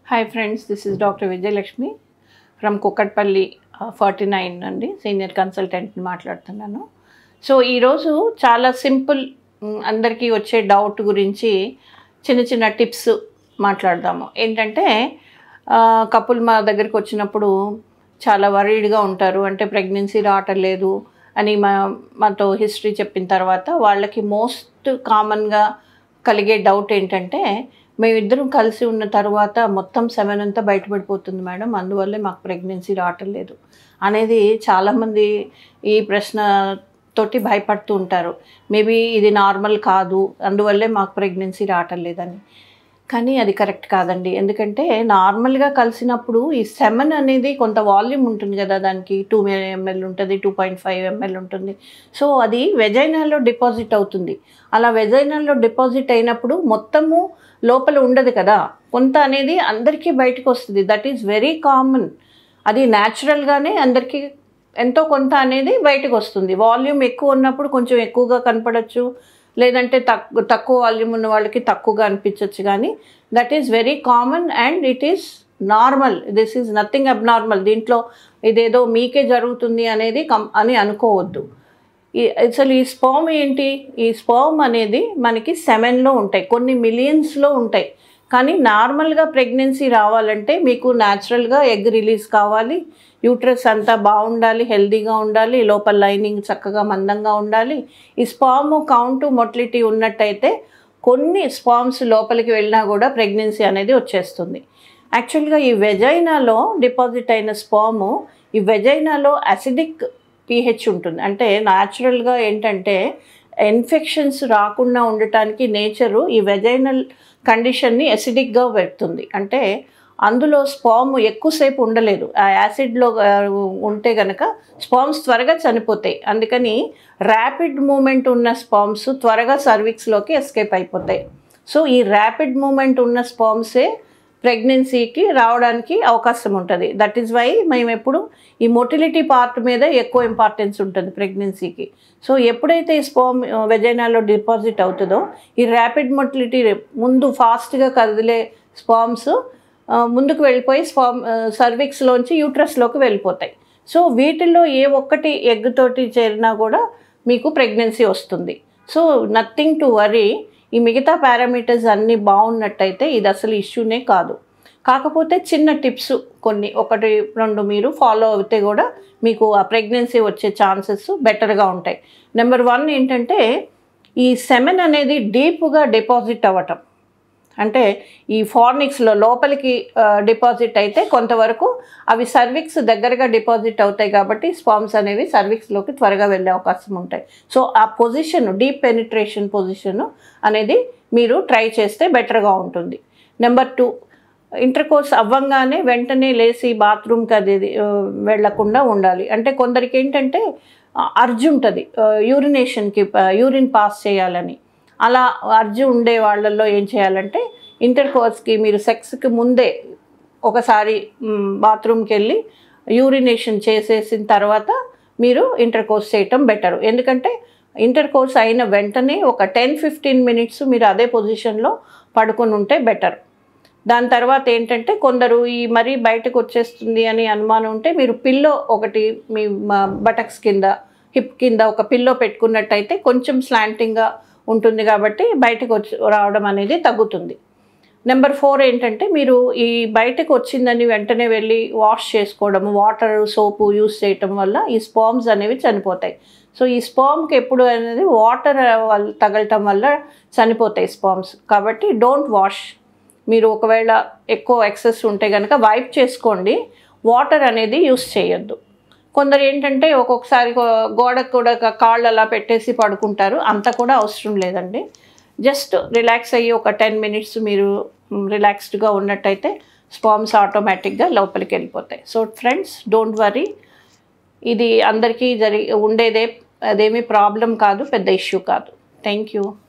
hi friends this is doctor Vijayalakshmi from Kukatpally forty nine అండి senior కన్సల్టెంట్ని మాట్లాడుతున్నాను సో ఈరోజు చాలా సింపుల్ మ్, అందరికీ వచ్చే డౌట్ గురించి చిన్న చిన్న టిప్స్ మాట్లాడదాము ఏంటంటే కపుల్ మా దగ్గరికి వచ్చినప్పుడు చాలా వరీడ్గా ఉంటారు అంటే ప్రెగ్నెన్సీ రావటం లేదు అని మా మాతో హిస్టరీ చెప్పిన తర్వాత వాళ్ళకి మోస్ట్ కామన్గా కలిగే డౌట్ ఏంటంటే మేమిద్దరం కలిసి ఉన్న తర్వాత మొత్తం సెవెన్ అంతా బయటపడిపోతుంది మేడం అందువల్లే మాకు ప్రెగ్నెన్సీ రావటం లేదు అనేది చాలామంది ఈ ప్రశ్న తోటి భయపడుతూ ఉంటారు మేబీ ఇది నార్మల్ కాదు అందువల్లే మాకు ప్రెగ్నెన్సీ రావటం లేదని కానీ అది కరెక్ట్ కాదండి ఎందుకంటే నార్మల్గా కలిసినప్పుడు ఈ సెమన్ అనేది కొంత వాల్యూమ్ ఉంటుంది కదా దానికి టూ ఎంఎల్ ఉంటుంది టూ పాయింట్ ఫైవ్ ఎంఎల్ ఉంటుంది సో అది వెజైనాల్లో డిపాజిట్ అవుతుంది అలా వెజైనాల్లో డిపాజిట్ అయినప్పుడు మొత్తము లోపల ఉండదు కదా కొంత అనేది అందరికీ బయటకు వస్తుంది దట్ ఈజ్ వెరీ కామన్ అది న్యాచురల్గానే అందరికీ ఎంతో కొంత అనేది బయటకు వస్తుంది వాల్యూమ్ ఎక్కువ ఉన్నప్పుడు కొంచెం ఎక్కువగా కనపడచ్చు లేదంటే తక్కువ తక్కువ వాల్యూమ్ ఉన్న వాళ్ళకి తక్కువగా అనిపించవచ్చు కానీ that is very common and it is normal this is nothing abnormal దీంట్లో ఇదేదో మీకే జరుగుతుంది అనేది కం అని అనుకోవద్దు ఈ అసలు ఈ స్పర్మ్ ఏంటి ఈ స్పర్మ్ అనేది మనకి సెవెన్లో ఉంటాయి కొన్ని మిలియన్స్లో ఉంటాయి కానీ నార్మల్గా ప్రెగ్నెన్సీ రావాలంటే మీకు న్యాచురల్గా ఎగ్ రిలీజ్ కావాలి యూట్రస్ అంతా బాగుండాలి హెల్దీగా ఉండాలి లోపల లైనింగ్ చక్కగా మందంగా ఉండాలి ఈ స్పామ్ కౌంట్ మొటిలిటీ ఉన్నట్టయితే కొన్ని స్పామ్స్ లోపలికి వెళ్ళినా కూడా ప్రెగ్నెన్సీ అనేది వచ్చేస్తుంది యాక్చువల్గా ఈ వెజైనాలో డిపాజిట్ అయిన స్పాము ఈ వెజైనాలో అసిడిక్ పీహెచ్ ఉంటుంది అంటే న్యాచురల్గా ఏంటంటే ఇన్ఫెక్షన్స్ రాకుండా ఉండటానికి నేచరు ఈ వెజైనల్ కండిషన్ని ఎసిడిక్గా పెడుతుంది అంటే అందులో స్పామ్ ఎక్కువసేపు ఉండలేదు ఆ యాసిడ్లో ఆ, ఉంటే కనుక స్పామ్స్ త్వరగా చనిపోతాయి అందుకని ర్యాపిడ్ మూమెంట్ ఉన్న స్పామ్స్ త్వరగా సర్విక్స్లోకి ఎస్కేప్ అయిపోతాయి సో ఈ ర్యాపిడ్ మూమెంట్ ఉన్న స్పామ్సే ప్రెగ్నెన్సీకి రావడానికి అవకాశం ఉంటుంది దట్ ఈస్ వై మేము ఎప్పుడు ఈ మొటిలిటీ పార్ట్ మీద ఎక్కువ ఇంపార్టెన్స్ ఉంటుంది ప్రెగ్నెన్సీకి సో ఎప్పుడైతే ఈ స్పామ్ వెజైనాలో డిపాజిట్ అవుతుందో ఈ ర్యాపిడ్ మొటిలిటీ ముందు ఫాస్ట్గా కదిలే స్పామ్స్ ముందుకు వెళ్ళిపోయి స్పామ్ సర్విక్స్లోంచి యూట్రస్లోకి వెళ్ళిపోతాయి సో వీటిల్లో ఏ ఒక్కటి ఎగ్ తోటి చేరినా కూడా మీకు ప్రెగ్నెన్సీ వస్తుంది సో నథింగ్ టు వరీ ఈ మిగతా పారామీటర్స్ అన్నీ బాగున్నట్టయితే ఇది అసలు ఇష్యూనే కాదు కాకపోతే చిన్న టిప్స్ కొన్ని ఒకటి రెండు మీరు ఫాలో అవుతే కూడా మీకు ఆ ప్రెగ్నెన్సీ వచ్చే ఛాన్సెస్ బెటర్గా ఉంటాయి నెంబర్ వన్ ఏంటంటే ఈ సెమెన్ అనేది డీప్గా డిపాజిట్ అవ్వటం అంటే ఈ ఫార్నిక్స్లో లోపలికి డిపాజిట్ అయితే కొంతవరకు అవి సర్విక్స్ దగ్గరగా డిపాజిట్ అవుతాయి కాబట్టి స్పామ్స్ అనేవి సర్విక్స్లోకి త్వరగా వెళ్ళే అవకాశం ఉంటాయి సో ఆ పొజిషన్ డీప్ పెనిట్రేషన్ పొజిషన్ అనేది మీరు ట్రై చేస్తే బెటర్గా ఉంటుంది నెంబర్ టూ ఇంటర్ కోర్స్ అవ్వంగానే వెంటనే లేచి బాత్రూమ్కి అది ఆ, వెళ్ళకుండా ఉండాలి అంటే కొందరికి ఏంటంటే అర్జు ఉంటుంది యూరినేషన్కి యూరిన్ పాస్ చేయాలని అలా అర్జు ఉండే వాళ్ళల్లో ఏం చేయాలంటే ఇంటర్ కోర్స్కి మీరు సెక్స్కి ముందే ఒకసారి బాత్రూమ్కి వెళ్ళి యూరినేషన్ చేసేసిన తర్వాత మీరు ఇంటర్ కోర్స్ చేయటం బెటర్ ఎందుకంటే ఇంటర్ కోర్స్ అయిన వెంటనే ఒక టెన్ ఫిఫ్టీన్ మినిట్స్ మీరు అదే పొజిషన్లో పడుకొని ఉంటే బెటర్ దాని తర్వాత ఏంటంటే కొందరు ఈ మరీ బయటకు వచ్చేస్తుంది అని అనుమానం ఉంటే మీరు పిల్లో ఒకటి మీ బటక్స్ కింద హిప్ కింద ఒక పిల్లో పెట్టుకున్నట్టయితే కొంచెం స్లాంటింగ్గా ఉంటుంది కాబట్టి బయటకు వచ్చి రావడం అనేది తగ్గుతుంది నెంబర్ ఫోర్ ఏంటంటే మీరు ఈ బయటకు వచ్చిందని వెంటనే వెళ్ళి వాష్ చేసుకోవడం వాటర్ సోపు యూస్ చేయటం వల్ల ఈ స్పామ్స్ అనేవి చనిపోతాయి సో ఈ స్పామ్కి ఎప్పుడు అనేది వాటర్ వల్ల తగలటం వల్ల చనిపోతాయి స్పామ్స్ కాబట్టి డోంట్ వాష్ మీరు ఒకవేళ ఎక్కువ ఎక్సెస్ ఉంటే కనుక వైప్ చేసుకోండి వాటర్ అనేది యూస్ చేయొద్దు కొందరు ఏంటంటే ఒక్కొక్కసారి గో- గోడకు కూడా క- కాళ్ళు అలా పెట్టేసి పడుకుంటారు అంత కూడా అవసరం లేదండి జస్ట్ రిలాక్స్ అయ్యి ఒక టెన్ మినిట్స్ మీరు రిలాక్స్డ్గా ఉన్నట్టయితే స్పామ్స్ ఆటోమేటిక్గా లోపలికి వెళ్ళిపోతాయి సో ఫ్రెండ్స్ డోంట్ వరీ ఇది అందరికీ జరి ఉండేదే అదేమీ ప్రాబ్లం కాదు పెద్ద ఇష్యూ కాదు థ్యాంక్ యూ